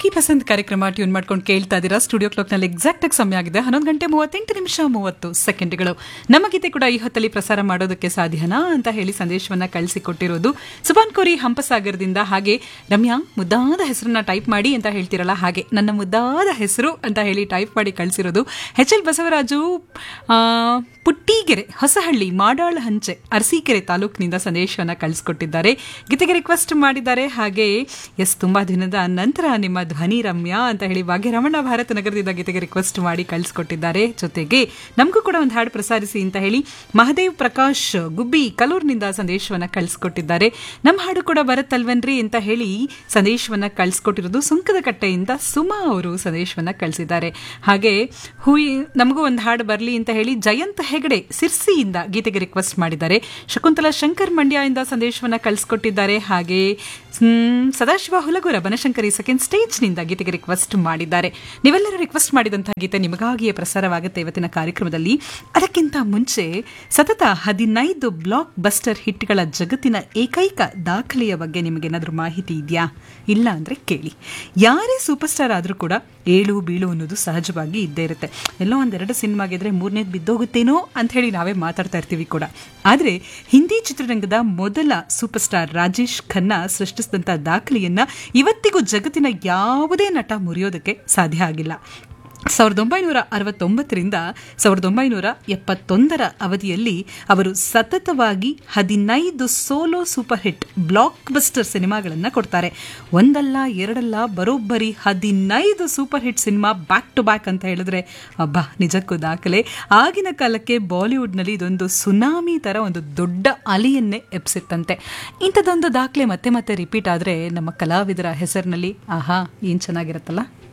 आपकी पसंद ಕಾರ್ಯಕ್ರಮ ಟ್ಯೂನ್ ಮಾಡ್ಕೊಂಡು ಕೇಳ್ತಾ ಇದ್ದೀರಾ ಸ್ಟುಡಿಯೋ ಕ್ಲಾಕ್ನಲ್ಲಿ ಎಕ್ಸಾಕ್ಟ್ ಆಗಿ ಸಮಯ ಆಗಿದೆ ಹನ್ನೊಂದು ಗಂಟೆ ಮೂವತ್ತೆಂಟು ನಿಮಿಷ ಮೂವತ್ತು ಸೆಕೆಂಡ್ಗಳು ನಮ್ಮ ಗೀತೆ ಕೂಡ ಈ ಹೊತ್ತಲ್ಲಿ ಪ್ರಸಾರ ಮಾಡೋದಕ್ಕೆ ಸಾಧ್ಯನಾ ಅಂತ ಹೇಳಿ ಸಂದೇಶವನ್ನ ಕಳಿಸಿಕೊಟ್ಟಿರೋದು ಸುಬಾನ್ ಕೋರಿ ಹಂಪಸಾಗರದಿಂದ ಹಾಗೆ ರಮ್ಯಾ ಮುದ್ದಾದ ಹೆಸರನ್ನ ಟೈಪ್ ಮಾಡಿ ಅಂತ ಹೇಳ್ತಿರಲ್ಲ ಹಾಗೆ ನನ್ನ ಮುದ್ದಾದ ಹೆಸರು ಅಂತ ಹೇಳಿ ಟೈಪ್ ಮಾಡಿ ಕಳಿಸಿರೋದು ಎಚ್ ಎಲ್ ಬಸವರಾಜು ಆ, ಪುಟ್ಟಿಗೆರೆ ಹೊಸಹಳ್ಳಿ ಮಾಡಾಳ ಹಂಚೆ ಅರಸೀಕೆರೆ ತಾಲೂಕಿನಿಂದ ಸಂದೇಶವನ್ನ ಕಳಿಸ್ಕೊಟ್ಟಿದ್ದಾರೆ ಗೀತೆಗೆ ರಿಕ್ವೆಸ್ಟ್ ಮಾಡಿದ್ದಾರೆ ಹಾಗೆ ಎಸ್ ತುಂಬಾ ದಿನದ ನಂತರ ನಿಮ್ಮ ಧ್ವನಿ ರಮ್ಯಾ ಅಂತ ಹೇಳಿ ಭಾಗ್ಯರಮಣ ಭಾರತ ನಗರದಿಂದ ಗೀತೆಗೆ ರಿಕ್ವೆಸ್ಟ್ ಮಾಡಿ ಕಳಿಸ್ಕೊಟ್ಟಿದ್ದಾರೆ ಜೊತೆಗೆ ನಮಗೂ ಕೂಡ ಒಂದು ಹಾಡು ಪ್ರಸಾರಿಸಿ ಅಂತ ಹೇಳಿ ಮಹದೇವ್ ಪ್ರಕಾಶ್ ಗುಬ್ಬಿ ಕಲೂರಿನಿಂದ ಸಂದೇಶವನ್ನ ಕಳಿಸ್ಕೊಟ್ಟಿದ್ದಾರೆ ನಮ್ಮ ಹಾಡು ಕೂಡ ಬರುತ್ತಲ್ವನ್ರಿ ಅಂತ ಹೇಳಿ ಸಂದೇಶವನ್ನ ಕಳಿಸ್ಕೊಟ್ಟಿರೋದು ಸುಂಕದ ಕಟ್ಟೆಯಿಂದ ಸುಮಾ ಅವರು ಸಂದೇಶವನ್ನ ಕಳಿಸಿದ್ದಾರೆ ಹಾಗೆ ಹುಯಿ ನಮಗೂ ಒಂದು ಹಾಡು ಬರಲಿ ಅಂತ ಹೇಳಿ ಜಯಂತ್ ಹೆಗಡೆ ಸಿರ್ಸಿಯಿಂದ ಗೀತೆಗೆ ರಿಕ್ವೆಸ್ಟ್ ಮಾಡಿದ್ದಾರೆ ಶಕುಂತಲಾ ಶಂಕರ್ ಮಂಡ್ಯ ಇಂದ ಸಂದೇಶವನ್ನ ಕಳಿಸ್ಕೊಟ್ಟಿದ್ದಾರೆ ಹಾಗೆ ಹ್ಮ್, ಸದಾಶಿವ ಹುಲಗೂರ ಬನಶಂಕರಿ ಸೆಕೆಂಡ್ ಸ್ಟೇಜ್ನಿಂದ ಗೀತೆಗೆ ರಿಕ್ವೆಸ್ಟ್ ಮಾಡಿದ್ದಾರೆ ನೀವೆಲ್ಲರೂ ರಿಕ್ವೆಸ್ಟ್ ಮಾಡಿದಂತಹ ಗೀತೆ ನಿಮಗಾಗಿಯೇ ಪ್ರಸಾರವಾಗುತ್ತೆ ಇವತ್ತಿನ ಕಾರ್ಯಕ್ರಮದಲ್ಲಿ ಅದಕ್ಕಿಂತ ಮುಂಚೆ ಸತತ ಹದಿನೈದು ಬ್ಲಾಕ್ ಬಸ್ಟರ್ ಹಿಟ್ಗಳ ಜಗತ್ತಿನ ಏಕೈಕ ದಾಖಲೆಯ ಬಗ್ಗೆ ನಿಮಗೇನಾದ್ರೂ ಮಾಹಿತಿ ಇದೆಯಾ ಇಲ್ಲ ಅಂದ್ರೆ ಕೇಳಿ ಯಾರೇ ಸೂಪರ್ ಸ್ಟಾರ್ ಆದರೂ ಕೂಡ ಏಳು ಬೀಳು ಅನ್ನೋದು ಸಹಜವಾಗಿ ಇದ್ದೇ ಇರುತ್ತೆ ಎಲ್ಲೋ ಒಂದೆರಡು ಸಿನಿಮಾ ಗೆದ್ರೆ ಮೂರನೇದು ಬಿದ್ದೋಗುತ್ತೇನೋ ಅಂತ ಹೇಳಿ ನಾವೇ ಮಾತಾಡ್ತಾ ಇರ್ತೀವಿ ಕೂಡ ಆದರೆ ಹಿಂದಿ ಚಿತ್ರರಂಗದ ಮೊದಲ ಸೂಪರ್ ಸ್ಟಾರ್ ರಾಜೇಶ್ ಖನ್ನಾ ಸೃಷ್ಟಿಸಿದಂಥ ದಾಖಲೆಯನ್ನ ಇವತ್ತಿಗೂ ಜಗತ್ತಿನ ಯಾವುದೇ ನಟ ಮುರಿಯೋದಕ್ಕೆ ಸಾಧ್ಯ ಆಗಿಲ್ಲ ಸಾವಿರದ ಒಂಬೈನೂರ ಅರವತ್ತೊಂಬತ್ತರಿಂದ ಸಾವಿರದ ಒಂಬೈನೂರ ಎಪ್ಪತ್ತೊಂದರ ಅವಧಿಯಲ್ಲಿ ಅವರು ಸತತವಾಗಿ ಹದಿನೈದು solo super hit blockbuster ಸಿನಿಮಾಗಳನ್ನು ಕೊಡ್ತಾರೆ ಒಂದಲ್ಲ ಎರಡಲ್ಲ ಬರೋಬ್ಬರಿ ಹದಿನೈದು super hit cinema back to back ಅಂತ ಹೇಳಿದ್ರೆ ಅಬ್ಬಾ ನಿಜಕ್ಕೂ ದಾಖಲೆ ಆಗಿನ ಕಾಲಕ್ಕೆ ಬಾಲಿವುಡ್ನಲ್ಲಿ ಇದೊಂದು ಸುನಾಮಿ ಥರ ಒಂದು ದೊಡ್ಡ ಅಲೆಯನ್ನೇ ಎಬ್ಸಿತ್ತಂತೆ ಇಂಥದ್ದೊಂದು ದಾಖಲೆ ಮತ್ತೆ ಮತ್ತೆ ರಿಪೀಟ್ ಆದರೆ ನಮ್ಮ ಕಲಾವಿದರ ಹೆಸರಿನಲ್ಲಿ ಆಹಾ ಏನು ಚೆನ್ನಾಗಿರುತ್ತಲ್ಲ